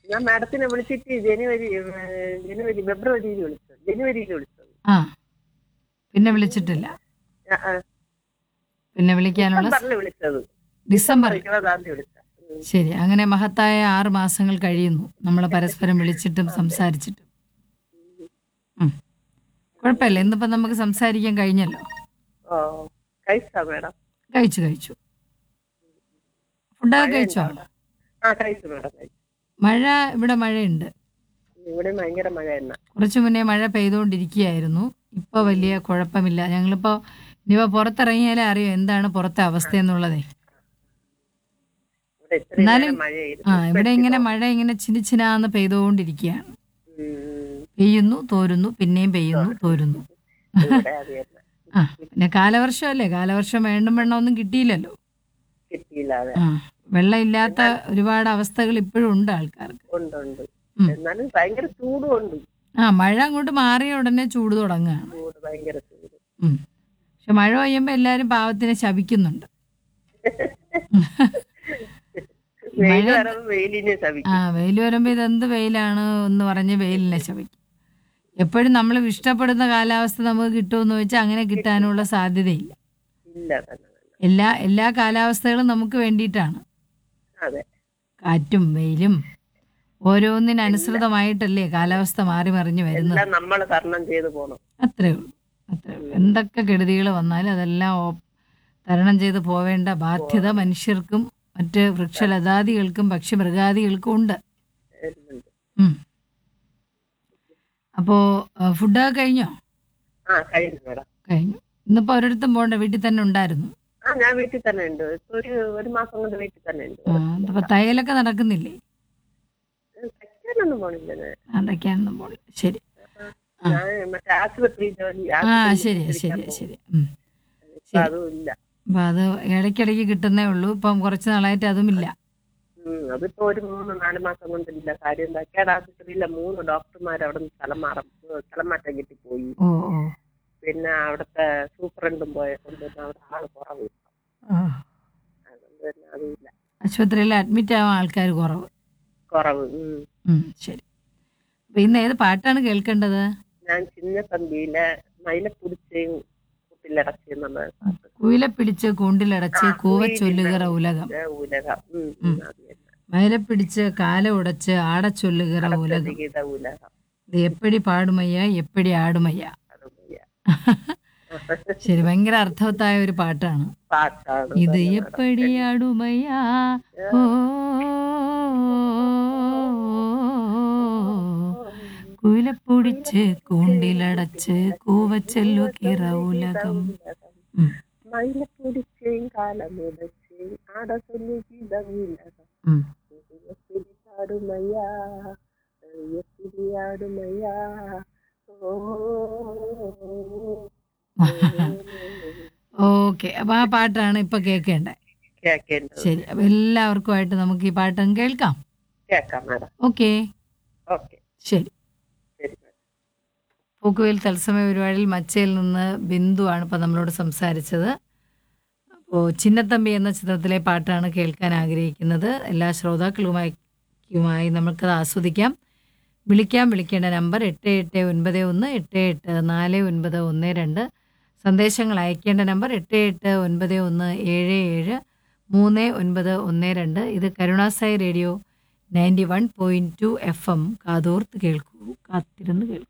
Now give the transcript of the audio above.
ഞാൻ മാഡത്തിനെ വിളിച്ചിട്ട് ജനുവരി ഏ, ജനുവരി ഫെബ്രുവരിയിൽ വിളിച്ചത് ജനുവരിയിൽ വിളിച്ചത് ആ പിന്നെ വിളിച്ചിട്ടില്ല ആ, ആ. പിന്നെ വിളിക്കാനുള്ള ഡിസംബറിൽ വിളിച്ചത് ഡിസംബർ ഇരുപതാം തീയതി വിളിച്ചത് ഉം. ശരി അങ്ങനെ മഹത്തായ ആറ് മാസങ്ങൾ കഴിയുന്നു നമ്മൾ പരസ്പരം വിളിച്ചിട്ടും സംസാരിച്ചിട്ടും ഉം. കുഴപ്പമില്ല ഇന്നിപ്പം നമുക്ക് സംസാരിക്കാൻ കഴിഞ്ഞല്ലോ ഓ കഴിച്ചാ മാഡം കഴിച്ചു കഴിച്ചു ഫുഡൊക്കെ കഴിച്ചോ ആ കഴിച്ചു മാഡം കഴിച്ചു മഴ ഇവിടെ മഴയുണ്ട് ഇവിടെ ഭയങ്കര മഴ തന്നെ കുറച്ചു മുന്നേ മഴ പെയ്തുകൊണ്ടിരിക്കുകയായിരുന്നു ഇപ്പോൾ വലിയ കുഴപ്പമില്ല ഞങ്ങളിപ്പോൾ ഇനിയിപ്പോൾ പുറത്തിറങ്ങിയാലേ അറിയോ എന്താണ് പുറത്തെ അവസ്ഥ എന്നുള്ളതേ ഇവിടെ ഇത്രയും എന്നാലും- നേരം മഴയായിരുന്നു ആ ഇവിടെ ഇങ്ങനെ മഴ ഇങ്ങനെ ചിനിച്ചിനാന്ന് പെയ്തുകൊണ്ടിരിക്കുകയാണ് ഉം. പെയ്യുന്നു തോരുന്നു പിന്നെയും പെയ്യുന്നു തോരുന്നു ഇവിടെ അത് തന്നെ ആ പിന്നെ കാലവർഷമല്ലേ കാലവർഷം വേണ്ടും വെണ്ണം ഒന്നും കിട്ടിയില്ലല്ലോ കിട്ടിയില്ല അതെ ആ വെള്ളമില്ലാത്ത ഒരുപാട് അവസ്ഥകൾ ഇപ്പോഴും ഉണ്ട് ആൾക്കാർക്ക് ഉണ്ട് ഉണ്ട് ഉം. എന്നാലും ഭയങ്കര ചൂടും ഉണ്ട് ആ മഴ അങ്ങോട്ട് മാറിയ ഉടനെ ചൂട് തുടങ്ങുകയാണ് ചൂട് ഭയങ്കര ചൂട് ഉം. പക്ഷെ മഴ പെയ്യുമ്പോൾ എല്ലാവരും പാവത്തിനെ ശപിക്കുന്നുണ്ട് വെയിൽ വരവ് വെയിലിനെ ആ ശപിക്കും വെയിൽ വരുമ്പോൾ ഇതെന്ത് വെയിലാണ് എന്ന് പറഞ്ഞ് വെയിലിനെ ശപിക്കും എപ്പോഴും നമ്മൾ ഇഷ്ടപ്പെടുന്ന കാലാവസ്ഥ നമുക്ക് കിട്ടുമെന്ന് വെച്ചാൽ അങ്ങനെ കിട്ടാനുള്ള സാധ്യതയില്ല ഇല്ല തന്നെ തന്നെ. എല്ലാ എല്ലാ കാലാവസ്ഥകളും നമുക്ക് വേണ്ടിയിട്ടാണ് അതെ കാറ്റും വെയിലും ഓരോന്നിനനുസൃതമായിട്ടല്ലേ കാലാവസ്ഥ മാറി മറിഞ്ഞു വരുന്നത് എല്ലാം നമ്മൾ തരണം ചെയ്ത് പോണം അത്രേ ഉള്ളൂ അത്രേ ഉള്ളൂ എന്തൊക്കെ കെടുതികൾ വന്നാലും അതെല്ലാം ഓ- തരണം ചെയ്ത് പോവേണ്ട ബാധ്യത മനുഷ്യർക്കും മറ്റ് വൃക്ഷലതാദികൾക്കും പക്ഷിമൃഗാദികൾക്കും ഉണ്ട് വരുന്നുണ്ട്. ഉം. അപ്പോ ആ, ഫുഡൊക്കെ കഴിഞ്ഞോ ആ കഴിഞ്ഞു മേഡം കഴിഞ്ഞു ഇന്നിപ്പോ ഒരിടത്തും പോകണ്ട വീട്ടിൽ തന്നെ ഉണ്ടായിരുന്നു ആ ഞാൻ വീട്ടിൽ തന്നെ ഉണ്ട് ഇപ്പൊ ഒരു ഒരു മാസം കൊണ്ട് വീട്ടിൽ തന്നെ ഉണ്ട് ആ, അപ്പൊ തയ്യലൊക്കെ നടക്കുന്നില്ലേ തയ്ക്കാനൊന്നും പോണില്ല ഞാൻ അതൊക്കെയാണെന്നും പോണില്ല ശരി ഞാൻ മറ്റേ ആശുപത്രി ജോലി ആ ആശുപത്രിയിൽ ശരി ഇരിക്കാൻ ശരി പോകും. ശരി ഉം. ഇപ്പൊ അതും ഇല്ല അപ്പൊ അത് ഇടയ്ക്കിടയ്ക്ക് കിട്ടുന്നേ ഉള്ളൂ ഇപ്പം കുറച്ച് നാളായിട്ട് അതുമില്ല ഉം, അതിപ്പോ ഒരു മൂന്ന് നാല് മാസം കൊണ്ടില്ല കാര്യം എന്താ കേട് ആശുപത്രിയിലെ മൂന്ന് ഡോക്ടർമാർ അവിടെ നിന്ന് സ്ഥലം മാറും സ്ഥലം മാറ്റം കിട്ടിപ്പോയി ഓ ഓ പിന്നെ അവിടുത്തെ സൂപ്രണ്ടും പോയ കൊണ്ട് തന്നെ അവിടെ ആള് കുറവ് ആ. അതുകൊണ്ട് തന്നെ അതുമില്ല ആശുപത്രിയിൽ അഡ്മിറ്റ് ആവാൻ ആൾക്കാർ കുറവ് കുറവ് ഉം. ഉം, ശരി അപ്പൊ ഇന്ന് ഏത് പാട്ടാണ് കേൾക്കേണ്ടത് ഞാൻ ചിന്ന തമ്പിയിലെ മൈലപ്പുടിച്ചയും കുട്ടിലടച്ചി എന്നുള്ള പാട്ട് കുയിലെ പിടിച്ച് കൂണ്ടിലടച്ച് കൂവച്ചൊല്ലുകറ ഉലകം ഏ, ഉലകം ഉം, ഉം, അത് തന്നെ. മയിലെ പിടിച്ച് കാല ഉടച്ച് ആടച്ചൊല്ലുകറ ഉലകം ഗീത ഉലകം ഇത് എപ്പടി പാടുമയ്യ എപ്പടി ആടുമയ്യ അതും വയ്യ. ശരി ഭയങ്കര അർത്ഥവത്തായ ഒരു പാട്ടാണ് പാട്ടാണ് ഇത് എപ്പടി ആടുമയ്യ ഓ കുയിലപ്പൊടിച്ച് കൂണ്ടിലടച്ച് കൂവച്ചൊല്ലുകിറ ഉലകം ഉം, മൈലപ്പുടിച്ചയും കാലമുടച്ചയും ആട ചൊല്ലി ഗീത ഉലകം ഉം. എപ്പിടി പാടുമയ്യാ എപ്പിടി ആടുമയ്യാ ഓ ഓക്കെ അപ്പൊ ആ പാട്ടാണ് ഇപ്പൊ കേൾക്കേണ്ടത് കേക്കേണ്ടത് ശരി അപ്പൊ എല്ലാവർക്കുമായിട്ട് നമുക്ക് ഈ പാട്ടം കേൾക്കാം കേക്കാം മാഡം ഓക്കെ ഓക്കെ ശരി ശരി മാഡം പൂക്കുവയിൽ തത്സമയ പരിപാടിയിൽ മച്ചയിൽ നിന്ന് ബിന്ദുവാണ് ഇപ്പം നമ്മളോട് സംസാരിച്ചത് അപ്പോൾ ചിന്നത്തമ്പി എന്ന ചിത്രത്തിലെ പാട്ടാണ് കേൾക്കാൻ ആഗ്രഹിക്കുന്നത് എല്ലാ ശ്രോതാക്കളുമായി യുമായി നമുക്കത് ആസ്വദിക്കാം വിളിക്കാം വിളിക്കേണ്ട നമ്പർ എട്ട് എട്ട് ഒൻപത് ഒന്ന് എട്ട് എട്ട് നാല് ഒൻപത് ഒന്ന് രണ്ട് സന്ദേശങ്ങൾ അയക്കേണ്ട നമ്പർ എട്ട് എട്ട് ഒൻപത് ഒന്ന് ഏഴ് ഏഴ് മൂന്ന് ഒൻപത് ഒന്ന് രണ്ട് ഇത് Karunasai radio ninety one point two F M കാതോർത്ത് കേൾക്കൂ കാത്തിരുന്ന് കേൾക്കൂ